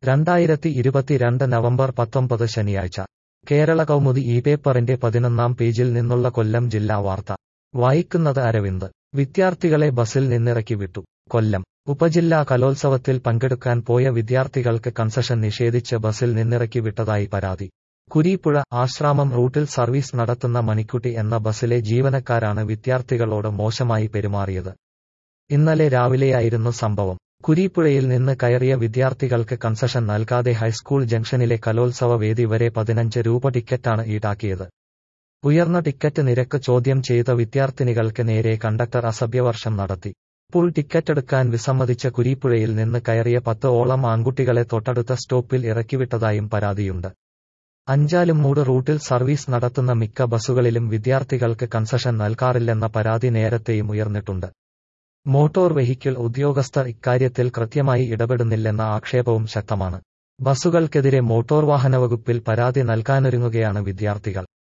രണ്ടായിരത്തി ഇരുപത്തിരണ്ട് നവംബർ പത്തൊമ്പത് ശനിയാഴ്ച കേരള കൗമുദി ഈ പേപ്പറിന്റെ പതിനൊന്നാം പേജിൽ നിന്നുള്ള കൊല്ലം ജില്ലാ വാർത്ത വായിക്കുന്നത് അരവിന്ദ് വിദ്യാർത്ഥികളെ ബസിൽ നിന്നിറക്കി വിട്ടു കൊല്ലം ഉപജില്ലാ കലോത്സവത്തിൽ പങ്കെടുക്കാൻ പോയ വിദ്യാർത്ഥികൾക്ക് കൺസഷൻ നിഷേധിച്ച് ബസിൽ നിന്നിറക്കി വിട്ടതായി പരാതി കുരീപ്പുഴ ആശ്രാമം റൂട്ടിൽ സർവീസ് നടത്തുന്ന മണിക്കുട്ടി എന്ന ബസിലെ ജീവനക്കാരാണ് വിദ്യാർത്ഥികളോട് മോശമായി പെരുമാറിയത് ഇന്നലെ രാവിലെയായിരുന്നു സംഭവം കുരീപ്പുഴയിൽ നിന്ന് കയറിയ വിദ്യാർത്ഥികൾക്ക് കൺസഷൻ നൽകാതെ ഹൈസ്കൂൾ ജംഗ്ഷനിലെ കലോത്സവ വേദി വരെ പതിനഞ്ച് രൂപ ടിക്കറ്റാണ് ഈടാക്കിയത് ഉയർന്ന ടിക്കറ്റ് നിരക്ക് ചോദ്യം ചെയ്ത വിദ്യാർത്ഥിനികൾക്ക് നേരെ കണ്ടക്ടർ അസഭ്യവർഷം നടത്തി പുൾ ടിക്കറ്റെടുക്കാൻ വിസമ്മതിച്ച കുരീപ്പുഴയിൽ നിന്ന് കയറിയ പത്ത് ഓളം ആൺകുട്ടികളെ തൊട്ടടുത്ത സ്റ്റോപ്പിൽ ഇറക്കിവിട്ടതായും പരാതിയുണ്ട് അഞ്ചാലും മൂട് റൂട്ടിൽ സർവീസ് നടത്തുന്ന മിക്ക ബസ്സുകളിലും വിദ്യാർത്ഥികൾക്ക് കൺസഷൻ നൽകാറില്ലെന്ന പരാതി നേരത്തെയും ഉയർന്നിട്ടുണ്ട് മോട്ടോർ വെഹിക്കിൾ ഉദ്യോഗസ്ഥർ ഇക്കാര്യത്തിൽ കൃത്യമായി ഇടപെടുന്നില്ലെന്ന ആക്ഷേപവും ശക്തമാണ് ബസ്സുകൾക്കെതിരെ മോട്ടോർ വാഹന വകുപ്പിൽ പരാതി നൽകാനൊരുങ്ങുകയാണ് വിദ്യാർത്ഥികൾ